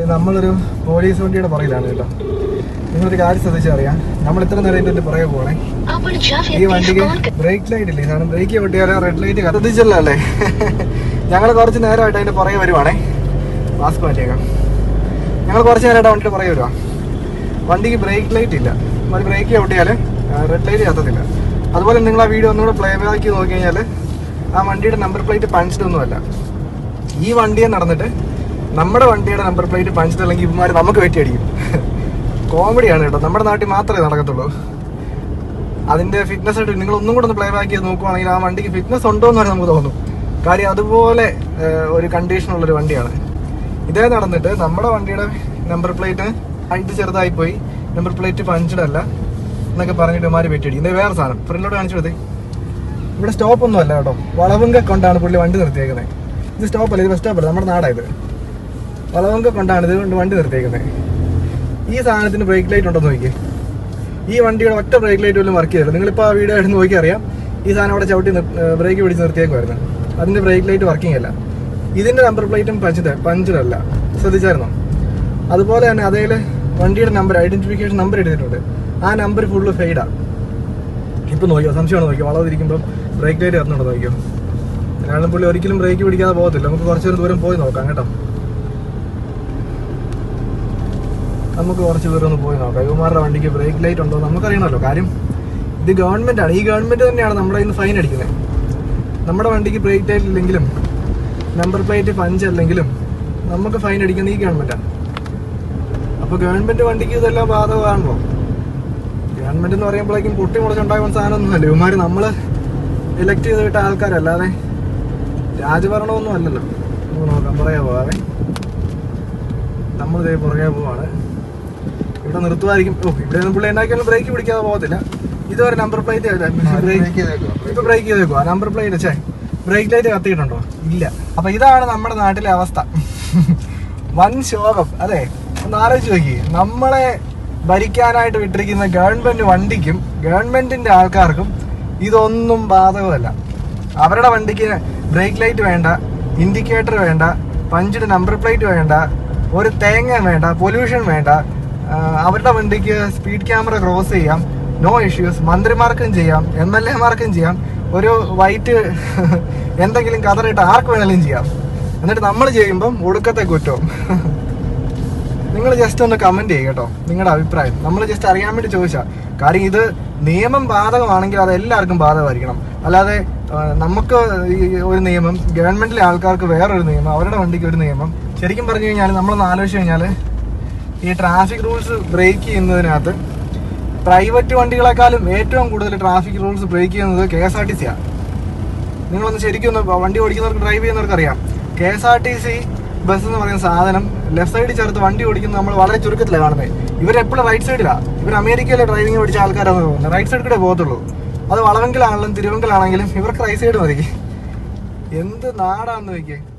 നമ്മളൊരു പോലീസ് വണ്ടിയുടെ പുറകിലാണ് കേട്ടോ നിങ്ങളൊരു കാര്യം ശ്രദ്ധിച്ചറിയാം നമ്മൾ ഇത്ര നേരം ഇതിന്റെ പുറകെ പോകണേ Upon traffic, ഈ വണ്ടിക്ക് please call ബ്രേക്ക് ലൈറ്റ് ഇല്ലേ കാരണം ബ്രേക്ക് പൊട്ടിയാലോ റെഡ് ലൈറ്റ് ശ്രദ്ധിച്ചല്ലോ അല്ലേ ഞങ്ങൾ കുറച്ച് നേരമായിട്ട് അതിന്റെ പുറകെ വരുവാണേ മാസ്ക് മാറ്റിയേക്കാം ഞങ്ങൾ കുറച്ച് നേരമായിട്ട് വണ്ടിയുടെ പുറകെ വരുവാ വണ്ടിക്ക് ബ്രേക്ക് ലൈറ്റ് ഇല്ല നമ്മൾ ബ്രേക്ക് ചവിട്ടിയാൽ റെഡ് ലൈറ്റ് കത്തത്തില്ല അതുപോലെ നിങ്ങൾ ആ വീഡിയോ ഒന്നുകൂടെ പ്ലേ ബാക്ക് നോക്കി കഴിഞ്ഞാൽ ആ വണ്ടിയുടെ നമ്പർ പ്ലേറ്റ് പഞ്ചിഡ് ഒന്നുമല്ല ഈ വണ്ടിയെ നടന്നിട്ട് നമ്മുടെ വണ്ടിയുടെ നമ്പർ പ്ലേറ്റ് പഞ്ചിഡ് അല്ലെങ്കിൽ ഇവന്മാർ നമുക്ക് വെട്ടിയടിക്കും കോമഡിയാണ് കേട്ടോ നമ്മുടെ നാട്ടിൽ മാത്രമേ നടക്കത്തുള്ളൂ അതിന്റെ ഫിറ്റ്നസ് ആയിട്ട് നിങ്ങൾ ഒന്നും കൂടെ ഒന്ന് പ്ലേ ബാക്ക് ചെയ്ത് നോക്കുവാണെങ്കിൽ ആ വണ്ടിക്ക് ഫിറ്റ്നസ് ഉണ്ടോ എന്ന് വരെ നമുക്ക് തോന്നും കാര്യം അതുപോലെ ഏഹ്, ഒരു കണ്ടീഷൻ ഉള്ള ഒരു വണ്ടിയാണ് ഇതേ നടന്നിട്ട് നമ്മുടെ വണ്ടിയുടെ നമ്പർ പ്ലേറ്റ് ഇത് ചെറുതായി പോയി നമ്പർ പ്ലേറ്റ് പഞ്ചഡ് അല്ല എന്നൊക്കെ പറഞ്ഞിട്ട് മാറി വെട്ടിയടി ഇത് വേറെ സാധനം ഫ്രണ്ടിലോട്ട് കാണിച്ചു കൊടുത്തേ ഇവിടെ സ്റ്റോപ്പ് ഒന്നും അല്ല കേട്ടോ വളവുങ്ക കൊണ്ടാണ് പുള്ളി വണ്ടി നിർത്തിയേക്കുന്നത് ഇത് സ്റ്റോപ്പ് അല്ല ഇത് ബസ് സ്റ്റോപ്പ് അല്ല നമ്മുടെ നാടായത് വളവുങ്ക കൊണ്ടാണ് ഇത് കൊണ്ട് വണ്ടി നിർത്തിയേക്കുന്നത് ഈ സാധനത്തിന് ബ്രേക്ക് ലൈറ്റ് ഉണ്ടോ എന്ന് നോക്കിയേ ഈ വണ്ടിയുടെ ഒറ്റ ബ്രേക്ക് ലൈറ്റ് പോലും വർക്ക് ചെയ്തില്ല നിങ്ങളിപ്പോൾ ആ വീഡിയോ എടുത്ത് നോക്കി അറിയാം ഈ സാധനം അവിടെ ചവിട്ടി ബ്രേക്ക് പിടിച്ച് നിർത്തിയേക്കുമായിരുന്നു അതിന്റെ ബ്രേക്ക് ലൈറ്റ് വർക്കിംഗ് അല്ല ഇതിന്റെ നമ്പർ പ്ലേറ്റും പഞ്ച് പഞ്ചിലല്ല ശ്രദ്ധിച്ചായിരുന്നോ അതുപോലെ തന്നെ അതേൽ വണ്ടിയുടെ നമ്പർ ഐഡന്റിഫിക്കേഷൻ നമ്പർ എടുത്തിട്ടുണ്ട് ആ നമ്പർ ഫുള്ള് ഫെയ്ഡാ ഇപ്പൊ നോക്കിയോ സംശയമാണ് നോക്കിയോ വളർന്നിരിക്കുമ്പോൾ ബ്രേക്ക് ലൈറ്റ് കത്തുന്നുണ്ടോ നോക്കിയോ കാരണം പുള്ളി ഒരിക്കലും ബ്രേക്ക് പിടിക്കാതെ പോകത്തില്ല നമുക്ക് കുറച്ചൊരു ദൂരം പോയി നോക്കാം കേട്ടോ നമുക്ക് കുറച്ച് ദൂരം ഒന്ന് പോയി നോക്കാം ഇവന്മാരുടെ വണ്ടിക്ക് ബ്രേക്ക് ലൈറ്റ് ഉണ്ടോ എന്ന് നമുക്കറിയണമല്ലോ കാര്യം ഇത് ഗവൺമെന്റ് ആണ് ഈ ഗവൺമെന്റ് തന്നെയാണ് നമ്മുടെ ഇന്ന് ഫൈൻ അടിക്കുന്നത് നമ്മുടെ വണ്ടിക്ക് ബ്രേക്ക് ലൈറ്റ് ഇല്ലെങ്കിലും നമ്പർ പ്ലേറ്റ് പഞ്ച് അല്ലെങ്കിലും നമുക്ക് ഫൈൻ അടിക്കുന്ന ഈ ഗവൺമെന്റാണ് അപ്പൊ ഗവൺമെന്റ് വണ്ടിക്ക് ഇതെല്ലാം ബാധകമാണല്ലോ ഗവൺമെന്റ് എന്ന് പറയുമ്പോഴേക്കും പൊട്ടി മുളച്ചുണ്ടാകുന്ന സാധനമൊന്നുമല്ല ഇവന്മാര് നമ്മള് ഇലക്ട് ചെയ്ത് വിട്ട ആൾക്കാരല്ലാതെ രാജഭരണമൊന്നും അല്ലല്ലോ നമുക്ക് നോക്കാം പറയാ പോവാതെ നമ്മളിതേ പുറകെ പോവാണ് ഇവിടെ നിർത്തുമായിരിക്കും ഓ ഇവിടെ ഒന്നും പുള്ളി എന്നാക്കിയാലും ബ്രേക്ക് പിടിക്കാതെ പോകത്തില്ല ഇതുവരെ നമ്പർ പ്ലേറ്റ് ഇപ്പൊ ബ്രേക്ക് ചെയ്തേക്കുവാ നമ്പർ പ്ലേറ്റ് ചേ ബ്രേക്ക് ലൈറ്റ് കത്തിയിട്ടുണ്ടോ ഇല്ല അപ്പൊ ഇതാണ് നമ്മുടെ നാട്ടിലെ അവസ്ഥ വൻ ശോകം അതെ ഒന്ന് ആലോചിച്ച് നോക്കി നമ്മളെ ഭരിക്കാനായിട്ട് വിട്ടിരിക്കുന്ന ഗവൺമെന്റ് വണ്ടിക്കും ഗവൺമെന്റിന്റെ ആൾക്കാർക്കും ഇതൊന്നും ബാധകമല്ല അവരുടെ വണ്ടിക്ക് ബ്രേക്ക് ലൈറ്റ് വേണ്ട ഇൻഡിക്കേറ്റർ വേണ്ട പഞ്ചിന്റെ നമ്പർ പ്ലേറ്റ് വേണ്ട ഒരു തേങ്ങ വേണ്ട പൊല്യൂഷൻ വേണ്ട ആ, അവരുടെ വണ്ടിക്ക് സ്പീഡ് ക്യാമറ ക്രോസ് ചെയ്യാം നോ ഇഷ്യൂസ് മന്ത്രിമാർക്കും ചെയ്യാം എം എൽ എമാർക്കും ചെയ്യാം ഒരു വൈറ്റ് എന്തെങ്കിലും കതറിയിട്ട് ആർക്ക് വേണമെങ്കിലും ചെയ്യാം എന്നിട്ട് നമ്മൾ ചെയ്യുമ്പം ഒടുക്കത്തെ കുറ്റവും നിങ്ങൾ ജസ്റ്റ് ഒന്ന് കമന്റ് ചെയ്യുക കേട്ടോ നിങ്ങളുടെ അഭിപ്രായം നമ്മൾ ജസ്റ്റ് അറിയാൻ വേണ്ടി ചോദിച്ചാ കാര്യം ഇത് നിയമം ബാധകമാണെങ്കിൽ അത് എല്ലാവർക്കും ബാധകമായിരിക്കണം അല്ലാതെ ആ, നമുക്ക് ഈ ഒരു നിയമം ഗവൺമെന്റിലെ ആൾക്കാർക്ക് വേറൊരു നിയമം അവരുടെ വണ്ടിക്ക് ഒരു നിയമം ശരിക്കും പറഞ്ഞു കഴിഞ്ഞാൽ നമ്മളൊന്ന് ആലോചിച്ച് കഴിഞ്ഞാൽ ഈ ട്രാഫിക് റൂൾസ് ബ്രേക്ക് ചെയ്യുന്നതിനകത്ത് പ്രൈവറ്റ് വണ്ടികളെക്കാളും ഏറ്റവും കൂടുതൽ ട്രാഫിക് റൂൾസ് ബ്രേക്ക് ചെയ്യുന്നത് കെ എസ് ആർ ടി സിയാണ് നിങ്ങളൊന്ന് ശരിക്കും ഒന്ന് വണ്ടി ഓടിക്കുന്നവർക്ക് ഡ്രൈവ് ചെയ്യുന്നവർക്ക് അറിയാം K S R T C bus എന്ന് പറയുന്ന സാധനം ലെഫ്റ്റ് സൈഡിൽ ചേർത്ത് വണ്ടി ഓടിക്കുന്നത് നമ്മൾ വളരെ ചുരുക്കത്തിലാണ് കാണുന്നത് ഇവരെപ്പോഴും റൈറ്റ് സൈഡിലാണ് ഇവർ അമേരിക്കയിലെ ഡ്രൈവിംഗ് പഠിച്ച ആൾക്കാരാണ് തോന്നുന്നത് റൈറ്റ് സൈഡിൽ കൂടെ പോകത്തുള്ളൂ അത് വളവെങ്കിലാണെങ്കിലും തിരുവെങ്കിലാണെങ്കിലും ഇവർക്ക് റൈറ്റ് സൈഡ് മതി എന്ത് നാടാന്ന് നോക്കിയേ